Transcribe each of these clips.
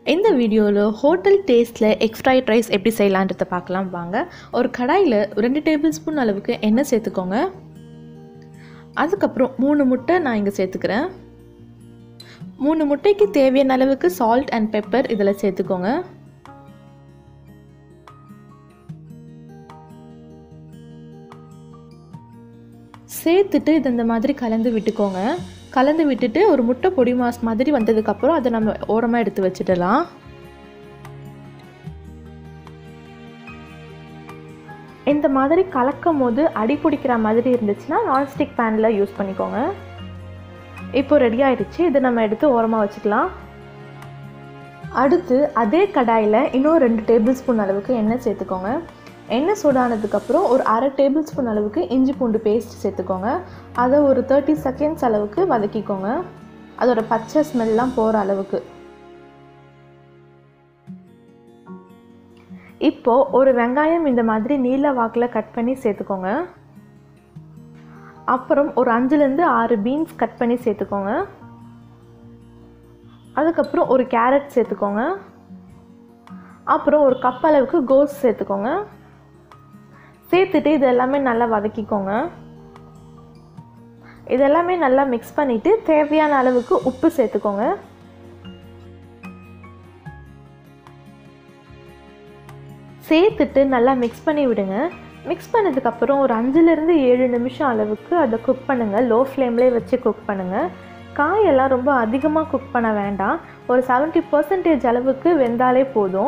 இந்த வீடியோவில் ஹோட்டல் டேஸ்ட்டில் எக் ஃப்ரைட் ரைஸ் எப்படி செய்யலான்றதை பார்க்கலாம் வாங்க ஒரு கடாயில் ரெண்டு டேபிள் ஸ்பூன் அளவுக்கு எண்ணெய் சேர்த்துக்கோங்க அதுக்கப்புறம் மூணு முட்டை நான் இங்கே சேர்த்துக்கிறேன் மூணு முட்டைக்கு தேவையான அளவுக்கு சால்ட் அண்ட் பெப்பர் இதில் சேர்த்துக்கோங்க சேர்த்துட்டு இது இந்த மாதிரி கலந்து விட்டுக்கோங்க கலந்து விட்டுட்டு ஒரு முட்டை பொடி மாஸ் மாதிரி வந்ததுக்கப்புறம் அதை நம்ம ஓரமாக எடுத்து வச்சிடலாம் இந்த மாதிரி கலக்கும் போது அடி பிடிக்கிற மாதிரி இருந்துச்சுன்னா நான்ஸ்டிக் பேனில் யூஸ் பண்ணிக்கோங்க இப்போ ரெடி ஆயிடுச்சு இதை நம்ம எடுத்து ஓரமாக வச்சுக்கலாம் அடுத்து அதே கடாயில் இன்னும் ரெண்டு டேபிள் ஸ்பூன் அளவுக்கு எண்ணெய் சேர்த்துக்கோங்க எண்ணெய் சூடானதுக்கப்புறம் ஒரு அரை டேபிள் ஸ்பூன் அளவுக்கு இஞ்சி பூண்டு பேஸ்ட் சேர்த்துக்கோங்க அதை ஒரு தேர்ட்டி செகண்ட்ஸ் அளவுக்கு வதக்கிக்கோங்க அதோட பச்சை ஸ்மெல்லாம் போகிற அளவுக்கு இப்போது ஒரு வெங்காயம் இந்த மாதிரி நீல வாக்கில் கட் பண்ணி சேர்த்துக்கோங்க அப்புறம் ஒரு அஞ்சுலேருந்து ஆறு பீன்ஸ் கட் பண்ணி சேர்த்துக்கோங்க அதுக்கப்புறம் ஒரு கேரட் சேர்த்துக்கோங்க அப்புறம் ஒரு கப் அளவுக்கு கோஸ் சேர்த்துக்கோங்க சேர்த்துட்டு இது எல்லாமே நல்லா வதக்கிக்கோங்க இதெல்லாமே நல்லா மிக்ஸ் பண்ணிவிட்டு தேவையான அளவுக்கு உப்பு சேர்த்துக்கோங்க சேர்த்துட்டு நல்லா மிக்ஸ் பண்ணி விடுங்க மிக்ஸ் பண்ணதுக்கப்புறம் ஒரு அஞ்சுலேருந்து ஏழு நிமிஷம் அளவுக்கு அதை குக் பண்ணுங்கள் லோ ஃப்ளேம்லேயே வச்சு குக் பண்ணுங்கள் காயெல்லாம் ரொம்ப அதிகமாக குக் பண்ண வேண்டாம் ஒரு செவன்ட்டி பர்சன்டேஜ் அளவுக்கு வெந்தாலே போதும்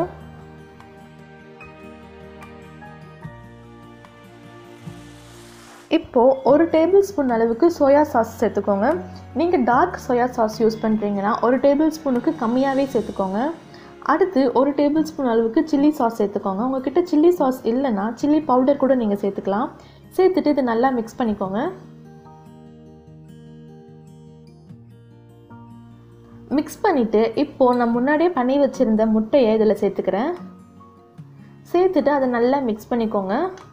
இப்போது ஒரு டேபிள் ஸ்பூன் அளவுக்கு சோயா சாஸ் சேர்த்துக்கோங்க நீங்கள் டார்க் சோயா சாஸ் யூஸ் பண்ணுறீங்கன்னா ஒரு டேபிள் ஸ்பூனுக்கு கம்மியாகவே சேர்த்துக்கோங்க அடுத்து ஒரு டேபிள் ஸ்பூன் அளவுக்கு சில்லி சாஸ் சேர்த்துக்கோங்க உங்ககிட்ட சில்லி சாஸ் இல்லைன்னா சில்லி பவுடர் கூட நீங்கள் சேர்த்துக்கலாம் சேர்த்துட்டு இதை நல்லா மிக்ஸ் பண்ணிக்கோங்க மிக்ஸ் பண்ணிவிட்டு இப்போது நான் முன்னாடியே பண்ணி வச்சுருந்த முட்டையை இதில் சேர்த்துக்கிறேன் சேர்த்துட்டு அதை நல்லா மிக்ஸ் பண்ணிக்கோங்க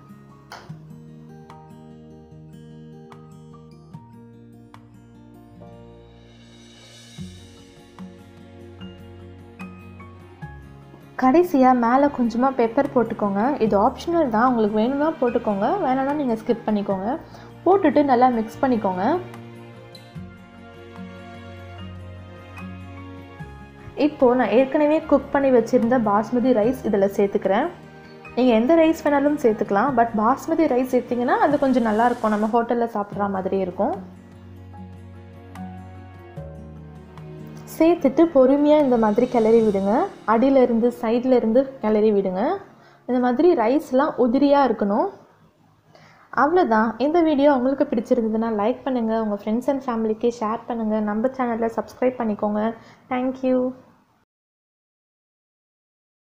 கடைசியாக மேலே கொஞ்சமாக பெப்பர் போட்டுக்கோங்க இது ஆப்ஷனல் தான் உங்களுக்கு வேணும்னா போட்டுக்கோங்க வேணும்னா நீங்கள் ஸ்கிப் பண்ணிக்கோங்க போட்டுட்டு நல்லா மிக்ஸ் பண்ணிக்கோங்க இப்போது நான் ஏற்கனவே குக் பண்ணி வச்சுருந்த பாஸ்மதி ரைஸ் இதில் சேர்த்துக்கிறேன் நீங்கள் எந்த ரைஸ் வேணாலும் சேர்த்துக்கலாம் பட் பாஸ்மதி ரைஸ் சேர்த்திங்கன்னா அது கொஞ்சம் நல்லாயிருக்கும் நம்ம ஹோட்டலில் சாப்பிட்ற மாதிரி இருக்கும் சேர்த்துட்டு பொறுமையாக இந்த மாதிரி கிளறி விடுங்க அடியிலேருந்து சைடில் இருந்து கிளறி விடுங்க இந்த மாதிரி ரைஸ்லாம் உதிரியாக இருக்கணும் அவ்வளோதான் இந்த வீடியோ உங்களுக்கு பிடிச்சிருந்ததுன்னா லைக் பண்ணுங்கள் உங்கள் ஃப்ரெண்ட்ஸ் அண்ட் ஃபேமிலிக்கு ஷேர் பண்ணுங்கள் நம்ம சேனலில் சப்ஸ்கிரைப் பண்ணிக்கோங்க தேங்க்யூ